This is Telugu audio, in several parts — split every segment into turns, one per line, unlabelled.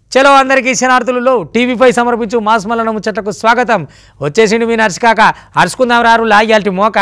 చలో అందరికీ శనార్థులలో టీవీపై సమర్పించు మాస్మలన ముచ్చటకు స్వాగతం వచ్చేసిండు మీ నర్సికాక అరుచుకుందాం రారు లాగ్యాల్టి మోక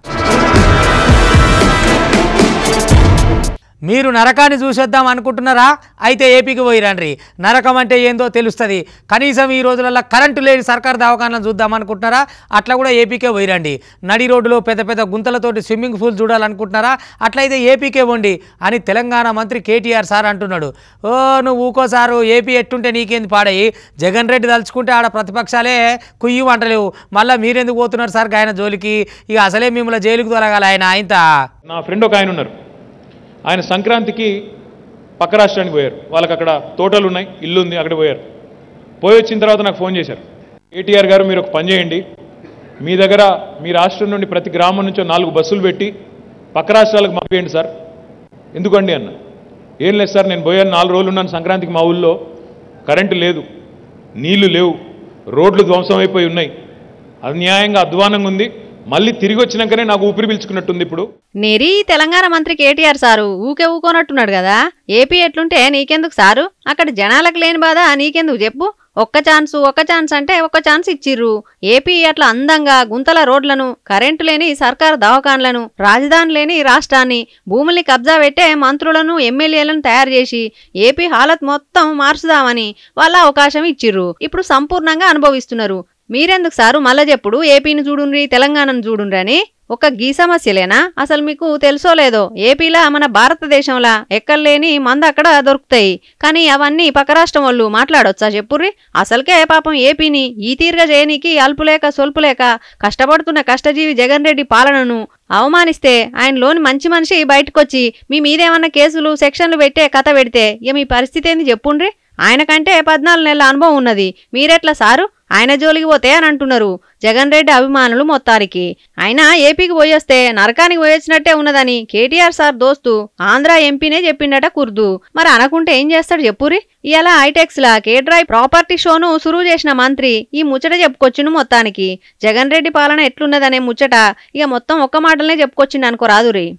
మీరు నరకాన్ని చూసేద్దాం అనుకుంటున్నారా అయితే ఏపీకి పోయిరండ్రి నరకం అంటే ఏందో తెలుస్తుంది కనీసం ఈ రోజులలో కరెంటు లేని సర్కార్ దవాఖానలు చూద్దాం అనుకుంటున్నారా అట్లా కూడా ఏపీకే పోయిరండి నడి రోడ్డులో పెద్ద పెద్ద గుంతలతోటి స్విమ్మింగ్ పూల్ చూడాలనుకుంటున్నారా అట్లయితే ఏపీకే పోండి అని తెలంగాణ మంత్రి కేటీఆర్ సార్ అంటున్నాడు ఓ నువ్వు ఊకో సారు ఏపీ ఎట్టుంటే నీకేంది పాడయి జగన్ రెడ్డి తలుచుకుంటే ఆడ ప్రతిపక్షాలే కుయ్యి అంటలేవు మళ్ళీ మీరెందుకు పోతున్నారు సార్ ఆయన జోలికి ఇక అసలే మిమ్మల్ని జైలుకు తొలగాలి ఆయన ఆయన
నా ఫ్రెండ్ ఒక ఆయన ఉన్నారు ఆయన సంక్రాంతికి పక్క రాష్ట్రానికి పోయారు వాళ్ళకి అక్కడ తోటలు ఉన్నాయి ఇల్లు ఉంది అక్కడ పోయారు పోయి వచ్చిన తర్వాత నాకు ఫోన్ చేశారు కేటీఆర్ గారు మీరు ఒక పని చేయండి మీ దగ్గర మీ రాష్ట్రం నుండి ప్రతి గ్రామం నుంచో నాలుగు బస్సులు పెట్టి పక్క రాష్ట్రాలకు పంపేయండి సార్ ఎందుకండి అన్న ఏం లేదు సార్ నేను పోయాను నాలుగు రోజులు ఉన్నాను సంక్రాంతికి మా ఊళ్ళో కరెంటు లేదు నీళ్లు లేవు రోడ్లు ధ్వంసం అయిపోయి ఉన్నాయి అన్యాయంగా అధ్వానంగా ఉంది మళ్ళీ తిరిగి వచ్చినాకనే నాకు ఊపిరి పీల్చుకున్నట్టుంది ఇప్పుడు
నేరీ తెలంగాణ మంత్రి కేటీఆర్ సారు ఊకే ఊకోనట్టున్నాడు కదా ఏపీ ఎట్లుంటే నీకెందుకు సారు అక్కడ జనాలకు లేని బాధ నీకెందుకు చెప్పు ఒక్క ఛాన్స్ ఒక్క ఛాన్స్ అంటే ఒక్క ఛాన్స్ ఇచ్చిర్రు ఏపీ అట్లా అందంగా గుంతల రోడ్లను కరెంటు లేని సర్కారు దవాఖాన్లను రాజధాని లేని రాష్ట్రాన్ని భూముల్ని కబ్జా పెట్టే మంత్రులను ఎమ్మెల్యేలను తయారు చేసి ఏపీ హాలత్ మొత్తం మార్చుదామని వాళ్ళ అవకాశం ఇచ్చిర్రు ఇప్పుడు సంపూర్ణంగా అనుభవిస్తున్నారు మీరెందుకు సారు మళ్ళా చెప్పుడు ఏపీని చూడుండ్రి తెలంగాణను చూడుండ్రి అని ఒక గీ సమస్యలేనా అసలు మీకు తెలుసో లేదో ఏపీలా మన భారతదేశంలా ఎక్కర్లేని మంద అక్కడ దొరుకుతాయి కానీ అవన్నీ పక్క రాష్ట్రం వాళ్ళు మాట్లాడొచ్చా చెప్పుర్రి అసలుకే పాపం ఏపీని ఈ తీరుగా చేయనీకి అల్పులేక సొల్పులేక కష్టపడుతున్న కష్టజీవి జగన్ రెడ్డి పాలనను అవమానిస్తే ఆయనలోని మంచి మనిషి బయటకొచ్చి మీ మీదేమన్నా కేసులు సెక్షన్లు పెట్టే కథ పెడితే ఇక మీ పరిస్థితి ఏంది చెప్పుండ్రి ఆయనకంటే పద్నాలుగు నెలల అనుభవం ఉన్నది మీరెట్లా సారు ఆయన జోలికి పోతే అని అంటున్నారు జగన్ రెడ్డి అభిమానులు మొత్తానికి ఆయన ఏపీకి పోయొస్తే నరకానికి పోయొచ్చినట్టే ఉన్నదని కేటీఆర్ సార్ దోస్తు ఆంధ్ర ఎంపీనే చెప్పిండట కుర్దు మరి అనకుంటే ఏం చేస్తాడు చెప్పురి ఇలా ఐటెక్స్ లా కేడ్రాయ్ ప్రాపర్టీ షోను సురువు చేసిన మంత్రి ఈ ముచ్చట చెప్పుకొచ్చిండు మొత్తానికి జగన్ రెడ్డి పాలన ఎట్లున్నదనే ముచ్చట ఇక మొత్తం ఒక్క మాటలనే చెప్పుకొచ్చిండు అనుకో రాదురి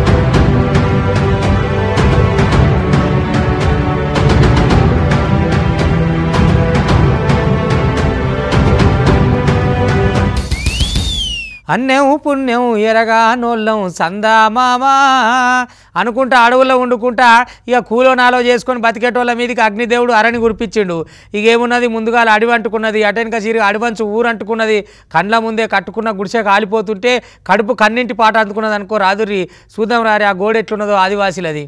అన్నం పుణ్యం ఎరగా నోళ్ళం సందా మామా అనుకుంటా అడవుల్లో వండుకుంటా ఇక కూలో నాలో చేసుకొని బతికేటోళ్ళ మీదకి అగ్నిదేవుడు అరణి కురిపించిండు ఇక ఏమున్నది ముందుగా అడవి అంటుకున్నది అటెనక చీరి అడివంచు ఊరు అంటుకున్నది కండ్ల ముందే కట్టుకున్న గుడిసె కాలిపోతుంటే కడుపు కన్నింటి పాట అందుకున్నది అనుకో రాదురి చూద్దాం రారి ఆ గోడ ఎట్లున్నదో ఆదివాసీలది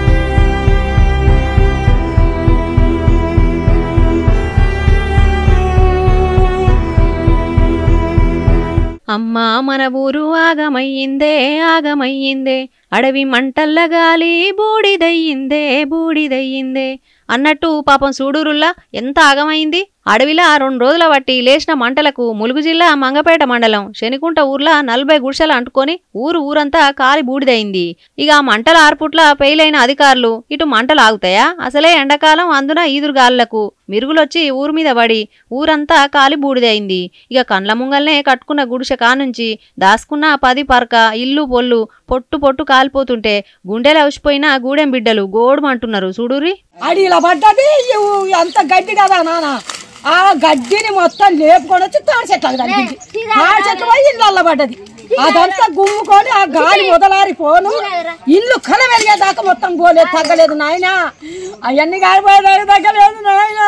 అమ్మా మన ఊరు ఆగమయ్యిందే ఆగమయ్యిందే అడవి మంటల్ల గాలి బూడిదయ్యిందే బూడిదయ్యిందే అన్నట్టు పాపం సూడూరుల్లా ఎంత ఆగమైంది అడవిలా రెండు రోజుల బట్టి లేచిన మంటలకు ములుగు జిల్లా మంగపేట మండలం శనికుంట ఊర్లా నలభై గుడిసెలు అంటుకొని ఊరు ఊరంతా కాలి బూడిదైంది ఇక ఆ మంటల ఆర్పుట్ల పెయిలైన అధికారులు ఇటు మంటలు ఆగుతాయా అసలే ఎండాకాలం అందున ఈదురుగాళ్లకు మిరుగులొచ్చి ఊరు మీద పడి ఊరంతా కాలి బూడిదైంది ఇక కండ్ల ముంగల్నే కట్టుకున్న గుడిసె కానుంచి దాసుకున్న పది పరక ఇల్లు పొల్లు పొట్టు పొట్టు కాలిపోతుంటే గుండెలు అవసిపోయిన గూడెం బిడ్డలు గోడుమంటున్నారు చూడురి
అడి ఇలా పడ్డది ఇవ్వు అంత గడ్డి కదా నాన్న ఆ గడ్డిని మొత్తం లేపుకొని వచ్చి తాడి చెట్లకు తగ్గింది తాడి చెట్లు పోయి ఇళ్ళల్లో పడ్డది అదంతా గుమ్ముకొని ఆ గాలి మొదలారి పోను ఇల్లు కల వెలిగేదాకా మొత్తం పోలేదు తగ్గలేదు నాయన అవన్నీ కాలిపోయేదాకా తగ్గలేదు నాయన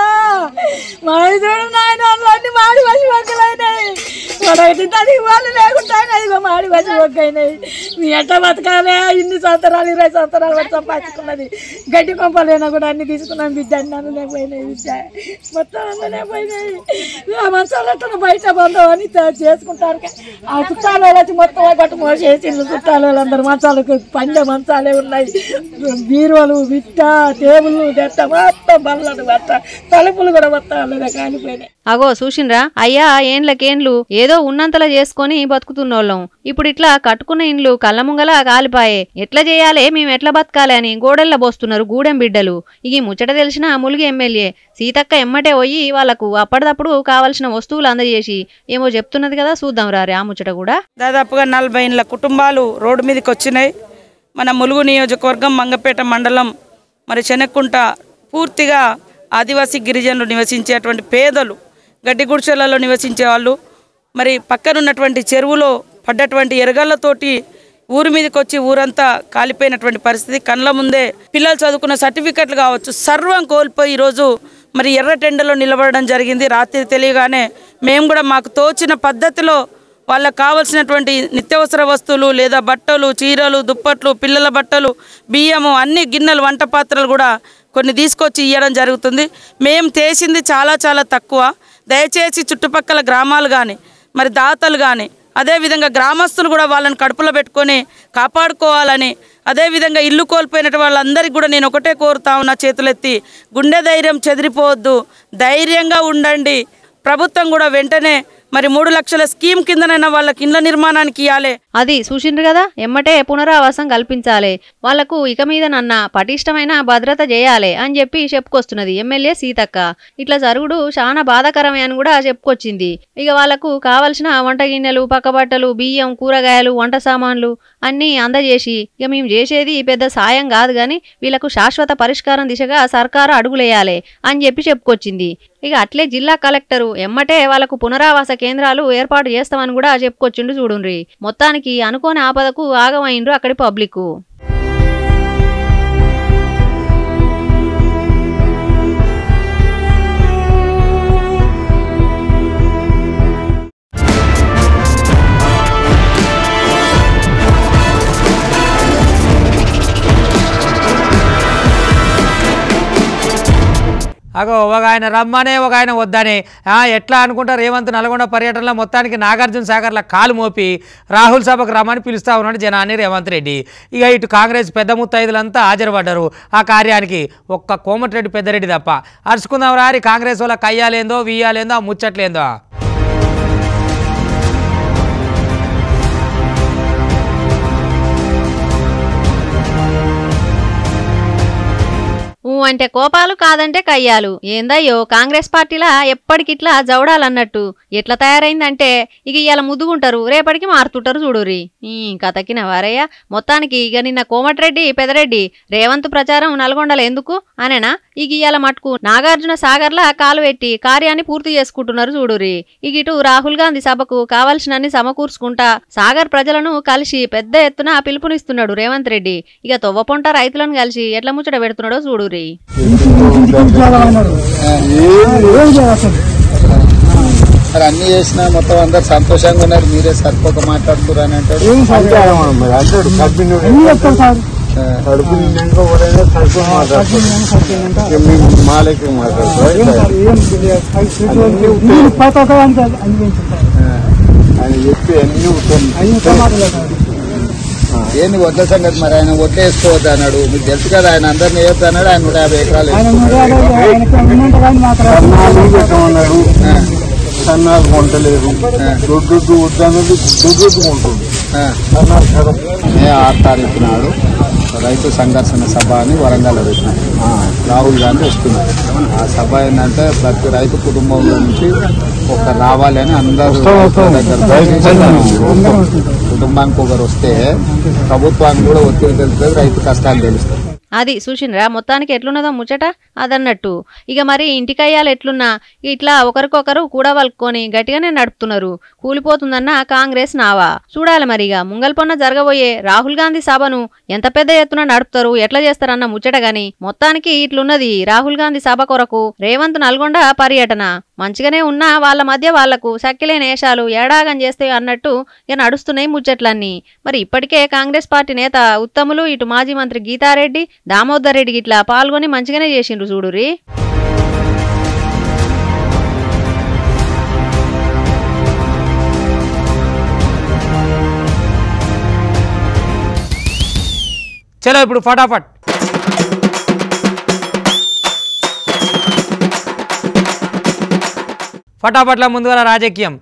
మాడిదోడు నాయన అన్నీ మాడి వసి మొక్కలైనాయి మనకి అది వాళ్ళు లేకుండా ఇదిగో మాడి వసి మొక్కైనాయి మీ ఎట్ట బతకాలే ఇన్ని సంవత్సరాలు ఇరవై సంవత్సరాలు పట్టి సంపాదించుకున్నది గడ్డి కొంపలైనా కూడా అన్ని తీసుకున్నాను బిడ్డ అన్నీ పోయినాయి బిడ్డ మొత్తం అందులో పోయినాయి ఆ మంచాలతో బయట బంధం అని త- చేసుకుంటారు కా- ఆ చుట్టాలు వచ్చి మొత్తం గట్టు మోసేసి చుట్టాలు వాళ్ళందరూ మంచాలకు పండే మంచాలే ఉన్నాయి బీరువలు బిట్ట టేబుల్ దెట్ట మొత్తం బల్లలు బట్ట తలుపులు కూడా మొత్తం అందులో కాలిపోయినాయి
అగో చూసిండ్రా అయ్యా ఏండ్లకేండ్లు ఏదో ఉన్నంతలా చేసుకొని బతుకుతున్నోళ్ళం ఇప్పుడు ఇట్లా కట్టుకున్న ఇండ్లు కళ్ళ ముంగల కాలిపాయే ఎట్లా చేయాలి మేము ఎట్లా బతకాలి అని గోడెల్ల పోస్తున్నారు గూడెం బిడ్డలు ఇగి ముచ్చట తెలిసిన ములుగు ఎమ్మెల్యే సీతక్క ఎమ్మటే పోయి వాళ్లకు అప్పటిదప్పుడు కావలసిన వస్తువులు అందజేసి ఏమో చెప్తున్నది కదా చూద్దాం రారే ఆ ముచ్చట కూడా
దాదాపుగా నలభై ఇండ్ల కుటుంబాలు రోడ్డు మీదకి వచ్చినాయి మన ములుగు నియోజకవర్గం మంగపేట మండలం మరి చెనక్కుంట పూర్తిగా ఆదివాసీ గిరిజనులు నివసించేటువంటి పేదలు గడ్డి గుడిసెలలో నివసించే వాళ్ళు మరి పక్కనున్నటువంటి చెరువులో పడ్డటువంటి ఎరగళ్ళతోటి ఊరి మీదకి వచ్చి ఊరంతా కాలిపోయినటువంటి పరిస్థితి కళ్ళ ముందే పిల్లలు చదువుకున్న సర్టిఫికెట్లు కావచ్చు సర్వం కోల్పోయి ఈరోజు మరి ఎర్ర టెండలో నిలబడడం జరిగింది రాత్రి తెలియగానే మేము కూడా మాకు తోచిన పద్ధతిలో వాళ్ళకు కావలసినటువంటి నిత్యావసర వస్తువులు లేదా బట్టలు చీరలు దుప్పట్లు పిల్లల బట్టలు బియ్యము అన్ని గిన్నెలు వంట పాత్రలు కూడా కొన్ని తీసుకొచ్చి ఇవ్వడం జరుగుతుంది మేము చేసింది చాలా చాలా తక్కువ దయచేసి చుట్టుపక్కల గ్రామాలు కానీ మరి దాతలు కానీ అదేవిధంగా గ్రామస్తులు కూడా వాళ్ళని కడుపులో పెట్టుకొని కాపాడుకోవాలని అదేవిధంగా ఇల్లు కోల్పోయిన వాళ్ళందరికీ కూడా నేను ఒకటే కోరుతా ఉన్నా చేతులెత్తి గుండె ధైర్యం చెదిరిపోవద్దు ధైర్యంగా ఉండండి ప్రభుత్వం కూడా వెంటనే మరి మూడు లక్షల స్కీమ్ కిందనైనా వాళ్ళకి ఇండ్ల నిర్మాణానికి ఇవ్వాలి
అది చూసిండ్రు కదా ఎమ్మటే పునరావాసం కల్పించాలి వాళ్లకు ఇక మీద నన్న పటిష్టమైన భద్రత చేయాలి అని చెప్పి చెప్పుకొస్తున్నది ఎమ్మెల్యే సీతక్క ఇట్లా జరుగుడు చాలా బాధాకరమే అని కూడా చెప్పుకొచ్చింది ఇక వాళ్లకు కావలసిన వంట గిన్నెలు పక్కబట్టలు బియ్యం కూరగాయలు వంట సామాన్లు అన్నీ అందజేసి ఇక మేము చేసేది పెద్ద సాయం కాదు కానీ వీళ్ళకు శాశ్వత పరిష్కారం దిశగా సర్కారు అడుగులేయాలి అని చెప్పి చెప్పుకొచ్చింది ఇక అట్లే జిల్లా కలెక్టరు ఎమ్మటే వాళ్ళకు పునరావాస కేంద్రాలు ఏర్పాటు చేస్తామని కూడా చెప్పుకొచ్చిండు చూడుండ్రి మొత్తానికి అనుకోని ఆపదకు ఆగమైండ్రు అక్కడి పబ్లిక్
అగో ఒక ఆయన రమ్మనే ఒక ఆయన వద్దనే ఆ, ఎట్లా అనుకుంటారు రేవంత్ నల్గొండ పర్యటనలో మొత్తానికి నాగార్జున సాగర్ల కాలు మోపి రాహుల్ సభకు రమ్మని పిలుస్తా ఉన్నాడు జనాన్ని రేవంత్ రెడ్డి ఇక ఇటు కాంగ్రెస్ పెద్ద ముత్తైదులంతా హాజరుపడ్డారు ఆ కార్యానికి ఒక్క కోమటిరెడ్డి పెద్దరెడ్డి తప్ప అరుచుకుందాం రారి కాంగ్రెస్ వాళ్ళ కయ్యాలేందో వీయాలేందో ఆ ముచ్చట్లేందో
ఊ అంటే కోపాలు కాదంటే కయ్యాలు ఏందయ్యో కాంగ్రెస్ పార్టీలా ఎప్పటికిట్లా జవడాలన్నట్టు ఎట్లా తయారైందంటే ఇక ఇవాళ ముద్దుగుంటారు రేపటికి మారుతుంటారు చూడురి ఈ కథకిన వారయ్య మొత్తానికి ఇక నిన్న కోమటిరెడ్డి పెదరెడ్డి రేవంత్ ప్రచారం నల్గొండలు ఎందుకు అనేనా ఇక ఇవాళ మటుకు నాగార్జున సాగర్లా కాలు పెట్టి కార్యాన్ని పూర్తి చేసుకుంటున్నారు చూడురి ఇక ఇటు రాహుల్ గాంధీ సభకు కావాల్సినన్ని సమకూర్చుకుంటా సాగర్ ప్రజలను కలిసి పెద్ద ఎత్తున పిలుపునిస్తున్నాడు రేవంత్ రెడ్డి ఇక తొవ్వపొంట రైతులను కలిసి ఎట్లా ముచ్చట పెడుతున్నాడో చూడురి
మరి అన్ని చేసినా మొత్తం అందరు సంతోషంగా ఉన్నారు మీరే సరిపోక మాట్లాడుతున్నారు అని అంటాడు
కడుపు నిండాక ఎవరైనా కడుపు మాట్లాడతారు మా లెక్క మాట్లాడతారు ఆయన చెప్పి అన్ని
ఏంది వడ్ల సంగతి మరి ఆయన వడ్లు వేసుకోవద్దు అన్నాడు మీకు తెలుసు కదా ఆయన అందరిని వేయొద్దు అన్నాడు ఆయన నూట యాభై ఎకరాలు వేసుకున్నాడు.
సన్నాలు పెట్టమన్నాడు సన్నాలు కొంటలేదు దొడ్డు వద్దన్నది దొడ్డు కొంటుంది
ఆ.
సన్నాలు కదా
మే ఆరు తారీఖు నాడు రైతు సంఘర్షణ సభ అని వరంగల్ పెట్టినాం రాహుల్ గాంధీ వస్తున్నారు ఆ సభ ఏంటంటే ప్రతి రైతు కుటుంబంలో నుంచి ఒక రావాలని అందరూ దగ్గర కుటుంబానికి ఒకరు వస్తే ప్రభుత్వానికి కూడా ఒత్తిడి తెలుస్తుంది రైతు కష్టాలు తెలుస్తుంది
అది చూసిండ్రా మొత్తానికి ఎట్లున్నదో ముచ్చట అదన్నట్టు ఇక మరి ఇంటికయ్యాలు ఎట్లున్నా ఇట్లా ఒకరికొకరు కూడవలుకొని గట్టిగానే నడుపుతున్నారు కూలిపోతుందన్న కాంగ్రెస్ నావా చూడాలి మరి ఇక ముంగల్పొన్న జరగబోయే రాహుల్ గాంధీ సభను ఎంత పెద్ద ఎత్తున నడుపుతారు ఎట్లా చేస్తారన్న ముచ్చట గాని మొత్తానికి ఇట్లున్నది రాహుల్ గాంధీ సభ కొరకు రేవంత్ నల్గొండ పర్యటన మంచిగానే ఉన్నా వాళ్ళ మధ్య వాళ్లకు సక్కిలేని వేషాలు ఏడాగం చేస్తాయి అన్నట్టు ఇక నడుస్తున్నాయి ముచ్చట్లన్నీ మరి ఇప్పటికే కాంగ్రెస్ పార్టీ నేత ఉత్తములు ఇటు మాజీ మంత్రి గీతారెడ్డి దామోదర్ రెడ్డి ఇట్లా పాల్గొని మంచిగానే చేసిండ్రు చూడురి
చలో ఇప్పుడు ఫటాఫట్ ఫటాఫట్ల ముందుగా రాజకీయం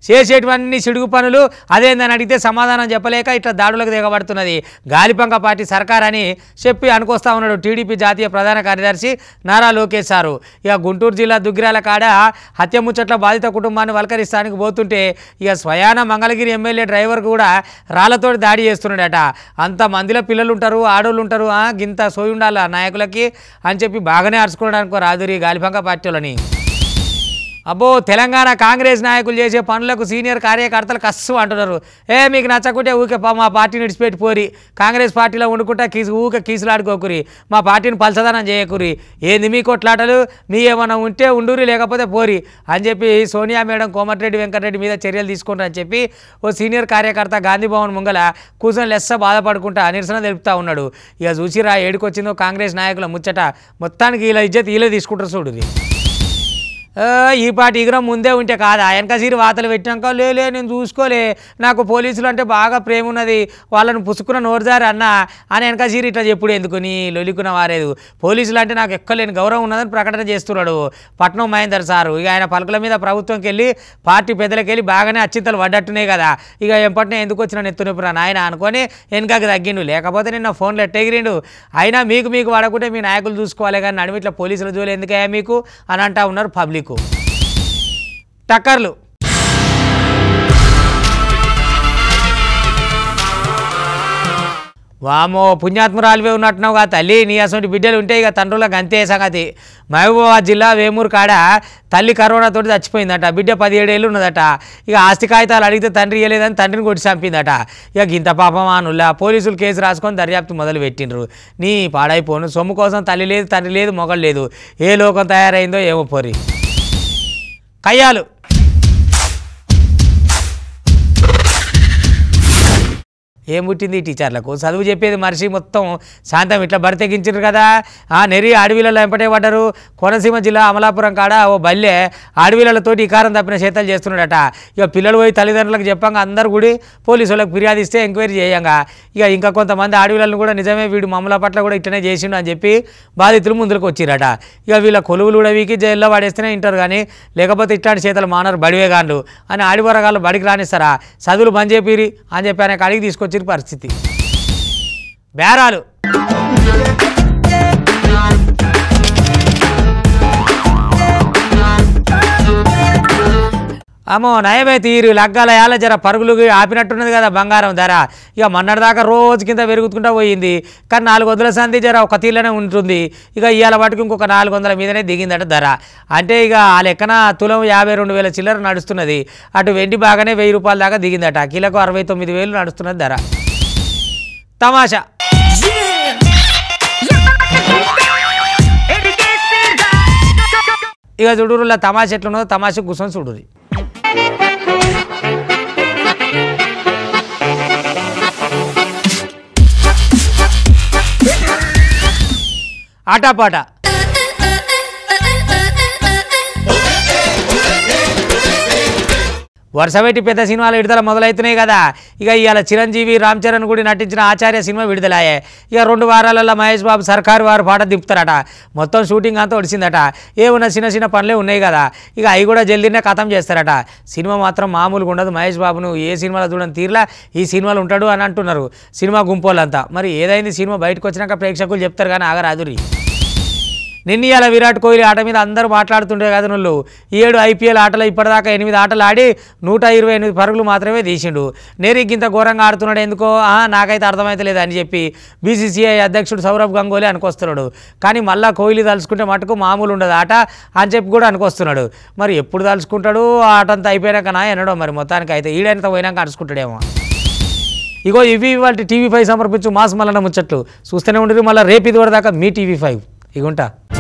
చేసేటివన్నీ సిడుగు పనులు అదేందని అడిగితే సమాధానం చెప్పలేక ఇట్లా దాడులకు దిగబడుతున్నది గాలిపంక పార్టీ సర్కార్ అని చెప్పి అనుకొస్తా ఉన్నాడు టీడీపీ జాతీయ ప్రధాన కార్యదర్శి నారా లోకేష్ సారు ఇక గుంటూరు జిల్లా దుగ్గిరాల కాడ హత్య ముచ్చట్ల బాధిత కుటుంబాన్ని వలకరిస్తానికి పోతుంటే ఇక స్వయాన మంగళగిరి ఎమ్మెల్యే డ్రైవర్ కూడా రాళ్లతోటి దాడి చేస్తున్నాడట అంత మందిలో పిల్లలు ఉంటారు ఆడోళ్ళు ఉంటారు ఆ, గింత సోయి ఉండాలి ఆ నాయకులకి అని చెప్పి బాగానే అరుచుకోవడానికి రాదురి గాలిపంక పార్టీ వాళ్ళని అబ్బో తెలంగాణ కాంగ్రెస్ నాయకులు చేసే పనులకు సీనియర్ కార్యకర్తలు కస్సు అంటున్నారు ఏ మీకు నచ్చకుంటే ఊకే పా- మా పార్టీని విడిచిపెట్టి పోరి కాంగ్రెస్ పార్టీలో వండుకుంటా కీసు ఊకే కీసులాడుకోకురి మా పార్టీని పలసదనం చేయకురి ఏంది మీ కొట్లాటలు మీ ఏమన్నా ఉంటే ఉండురి లేకపోతే పోరి అని చెప్పి సోనియా మేడం కోమటిరెడ్డి వెంకటరెడ్డి మీద చర్యలు తీసుకుంటారని చెప్పి ఓ సీనియర్ కార్యకర్త గాంధీ భవన్ ముంగల కూర్చొని లెస్స బాధపడుకుంటా నిరసన తెలుపుతా ఉన్నాడు ఇక చూసిరా ఏడుకొచ్చిందో కాంగ్రెస్ నాయకుల ముచ్చట మొత్తానికి ఇలా ఇజ్జత్ వీళ్ళే తీసుకుంటారు చూడు ఆ, ఈ పాటి ఇగురం ముందే ఉంటే కాదా వెనక సీరి వాతలు పెట్టినాక లేలే నేను చూసుకోలే నాకు పోలీసులు అంటే బాగా ప్రేమ ఉన్నది వాళ్ళని పుసుకున్న నోరుజారి అన్న అని వెనక సీరి ఇట్లా చెప్పుడు ఎందుకు నీ లొలికున్న వారేదు పోలీసులు అంటే నాకు ఎక్కలేని గౌరవం ఉన్నదని ప్రకటన చేస్తున్నాడు పట్నం మహేందర్ సారు ఇక ఆయన పలుకుల మీద ప్రభుత్వంకి వెళ్ళి పార్టీ పెద్దలకి వెళ్ళి బాగానే అచ్చింతలు పడ్డట్టునే కదా ఇక ఎంపటినే ఎందుకు వచ్చిన నెత్తునొప్పురా నాయన అనుకొని వెనకకి తగ్గిండు లేకపోతే నిన్న ఫోన్లో ఎట్టెగిరిండు అయినా మీకు మీకు వాడకుంటే మీ నాయకులు చూసుకోవాలి కానీ నడుము ఇట్లా పోలీసుల జోలి ఎందుకయ్యా మీకు అని అంటా ఉన్నారు పబ్లిక్ టక్కర్లు వామో పుణ్యాత్మురాలువే ఉన్నట్టున్నావు కదా తల్లి నీ అసలు బిడ్డలు ఉంటే ఇక తండ్రులకు అంతే సంగతి మహబూబాబాద్ జిల్లా వేమూరు కాడ తల్లి కరోనాతోటి చచ్చిపోయిందట బిడ్డ పదిహేడేళ్ళు ఉన్నదట ఇక ఆస్తి కాగితాలు అడిగితే తండ్రి ఇవ్వలేదని తండ్రిని కొట్టి చంపిందట ఇక ఇంత పాపమానుల్లా పోలీసులు కేసు రాసుకొని దర్యాప్తు మొదలు పెట్టిండ్రు నీ పాడైపోను సొమ్ము కోసం తల్లి లేదు తండ్రి లేదు మొగలు లేదు ఏ లోకం తయారైందో ఏమో పోరి కయ్యాలు ఏం పుట్టింది ఈ టీచర్లకు చదువు చెప్పేది మనిషి మొత్తం శాంతం ఇట్లా బరితెగించారు కదా ఆ నెరి అడవిలలో ఎంపటే పడ్డారు కోనసీమ జిల్లా అమలాపురం కాడ ఓ బల్లె అడవిలతోటి ఇకారం తప్పిన చేతలు చేస్తున్నాడట ఇక పిల్లలు పోయి తల్లిదండ్రులకు చెప్పంగా అందరు కూడా పోలీసు వాళ్ళకి ఫిర్యాదు ఇస్తే ఎంక్వైరీ చేయంగా ఇక ఇంకా కొంతమంది అడవిలను కూడా నిజమే వీడు మమ్మల పట్ల కూడా ఇట్టనే చేసిండు అని చెప్పి బాధితులు ముందుకు వచ్చిరట ఇక వీళ్ళ కొలువులు కూడా వీకి జైల్లో పడేస్తేనే వింటారు కానీ లేకపోతే ఇట్లాంటి చేతలు మానరు బడివే గాండు అని ఆడివరగాళ్ళు బడికి రానిస్తారా చదువులు బంద్ చేపిరి అని చెప్పి ఆయన అడిగి తీసుకొచ్చిన పరిస్థితి బేరాలు అమ్మో నయమే తీరు లగ్గాల యాల జర పరుగులు ఆపినట్టున్నది కదా బంగారం ధర ఇక మొన్నటిదాకా రోజు కింద పెరుగుతుంటా పోయింది కానీ నాలుగు వందల సంధి జర ఒక తీరులోనే ఉంటుంది ఇక ఇవాళ పట్టుకు ఇంకొక నాలుగు వందల మీదనే దిగిందట ధర అంటే ఇక ఆ లెక్కన తులం యాభై రెండు వేల చిల్లర నడుస్తున్నది అటు వెండి బాగానే వెయ్యి రూపాయల దాకా దిగిందట కిలోకు అరవై తొమ్మిది వేలు నడుస్తున్నది ధర తమాషా ఇక చూడురులా తమాషా ఎట్లున్నదో తమాషా కూర్చొని చూడురి ఆటాపాట వరుసపెట్టి పెద్ద సినిమాలు విడుదల మొదలవుతున్నాయి కదా ఇక ఇవాళ చిరంజీవి రామ్ చరణ్ కూడా నటించిన ఆచార్య సినిమా విడుదలయ్యాయి ఇక రెండు వారాలలో మహేష్ బాబు సర్కారు వారు పాట దింపుతారట మొత్తం షూటింగ్ అంతా ఒడిసిందట ఏమున్న చిన్న చిన్న పనులే ఉన్నాయి కదా ఇక అవి కూడా జల్దీనే ఖతం చేస్తారట సినిమా మాత్రం మామూలుగా ఉండదు మహేష్ బాబును ఏ సినిమాలో చూడని తీరులా ఈ సినిమాలు ఉంటాడు అని అంటున్నారు సినిమా గుంపోళ్ళంతా మరి ఏదైంది సినిమా బయటకు వచ్చినాక ప్రేక్షకులు చెప్తారు కానీ ఆగరాదురి నిన్న ఇవాళ విరాట్ కోహ్లీ ఆట మీద అందరూ మాట్లాడుతుండే కదా నువ్వు ఈ ఏడు ఐపీఎల్ ఆటలో ఇప్పటిదాకా ఎనిమిది ఆటలు ఆడి నూట ఇరవై ఎనిమిది పరుగులు మాత్రమే తీసిండు నేరీ ఇంత ఘోరంగా ఆడుతున్నాడు ఎందుకో ఆ, నాకైతే అర్థమైతలేదు అని చెప్పి బీసీసీఐ అధ్యక్షుడు సౌరవ్ గంగోలీ అనుకొస్తున్నాడు కానీ మళ్ళా కోహ్లీ తలుచుకుంటే మటుకు మామూలు ఉండదు ఆట అని చెప్పి కూడా అనుకొస్తున్నాడు మరి ఎప్పుడు తలుచుకుంటాడు ఆ ఆట అంతా అయిపోయినాకనా ఎన్నడో మరి మొత్తానికి అయితే ఈడంత పోయినాక అరుచుకుంటాడేమో ఇగో ఇవి ఇవాళ టీవీ ఫైవ్ సమర్పించు మాస్ మల్లన్న ముచ్చట్లు చూస్తూనే ఉండరు మళ్ళీ రేపు ఇది వరదాకా మీ టీవీ ఫైవ్ ఇగుంటా